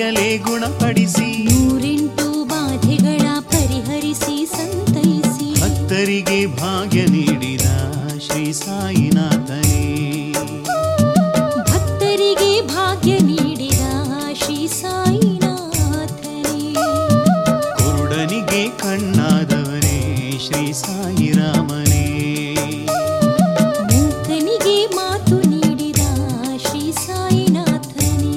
ದೃಷ್ಟಿಯಲೇ ಗುಣಪಡಿಸಿ ನೂರೆಂಟು ಬಾಧೆಗಳ ಪರಿಹರಿಸಿ ಸಂತೈಸಿ ಭಕ್ತರಿಗೆ ಭಾಗ್ಯ ನೀಡಿದ ಶ್ರೀ ಸಾಯಿನಾಥನೇ ಭಕ್ತರಿಗೆ ಭಾಗ್ಯ ನೀಡಿದ ಶ್ರೀ ಸಾಯಿನಾಥನೇ ಕುರುಡನಿಗೆ ಕಣ್ಣಾದವನೇ ಶ್ರೀ ಸಾಯಿರಾಮನೇ ಮೂಕನಿಗೆ ಮಾತು ನೀಡಿದ ಶ್ರೀ ಸಾಯಿನಾಥನೇ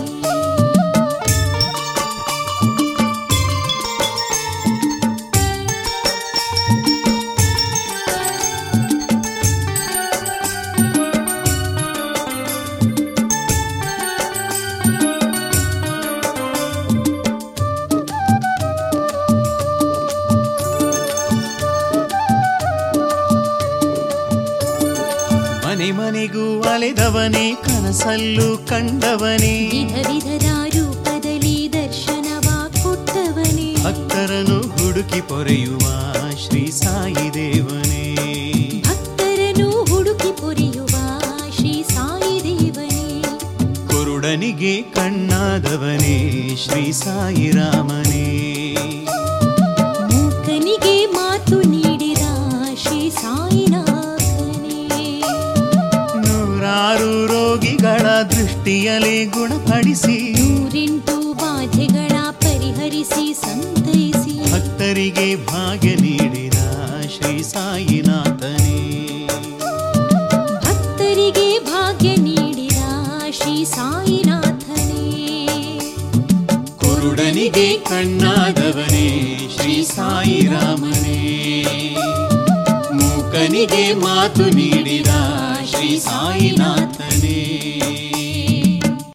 ಮನೆ ಮನೆಗೂ ಅಲೆದವನೇ ಕನಸಲ್ಲೂ ಕಂಡವನೇ ವಿಧ ವಿಧದ ರೂಪದಲ್ಲಿ ದರ್ಶನವ ಕೊಟ್ಟವನೇ ಭಕ್ತರನ್ನು ಹುಡುಕಿ ಪೊರೆಯುವ ಶ್ರೀ ಸಾಯಿ ದೇವನೇ ಭಕ್ತರನ್ನು ಹುಡುಕಿ ಪೊರೆಯುವ ಶ್ರೀ ಸಾಯಿ ದೇವನೇ ಕುರುಡನಿಗೆ ಕಣ್ಣಾದವನೇ ಶ್ರೀ ಸಾಯಿರಾಮನೇ ಮೂಕನಿಗೆ ಮಾತು ನೀಡಿದ ಶ್ರೀ ಸಾಯಿನಾಥನೇ ನೂರಾರು ರೋಗಿಗಳ ದೃಷ್ಟಿಯಲೇ ಗುಣಪಡಿಸಿ ನೂರೆಂಟು ಬಾಧೆಗಳ ಪರಿಹರಿಸಿ ಸಂತೈಸಿ ಭಕ್ತರಿಗೆ ಭಾಗ್ಯ ನೀಡಿದ ಶ್ರೀ ಸಾಯಿನಾಥನೇ ಭಕ್ತರಿಗೆ ಭಾಗ್ಯ ನೀಡಿದ ಶ್ರೀ ಸಾಯಿನಾಥನೇ ಕುರುಡನಿಗೆ ಕಣ್ಣಾದವನೇ ಶ್ರೀ ಸಾಯಿರಾಮನೇ ಮೂಕನಿಗೆ ಮಾತು ನೀಡಿದ ಶ್ರೀ ಸಾಯಿನಾಥನೇ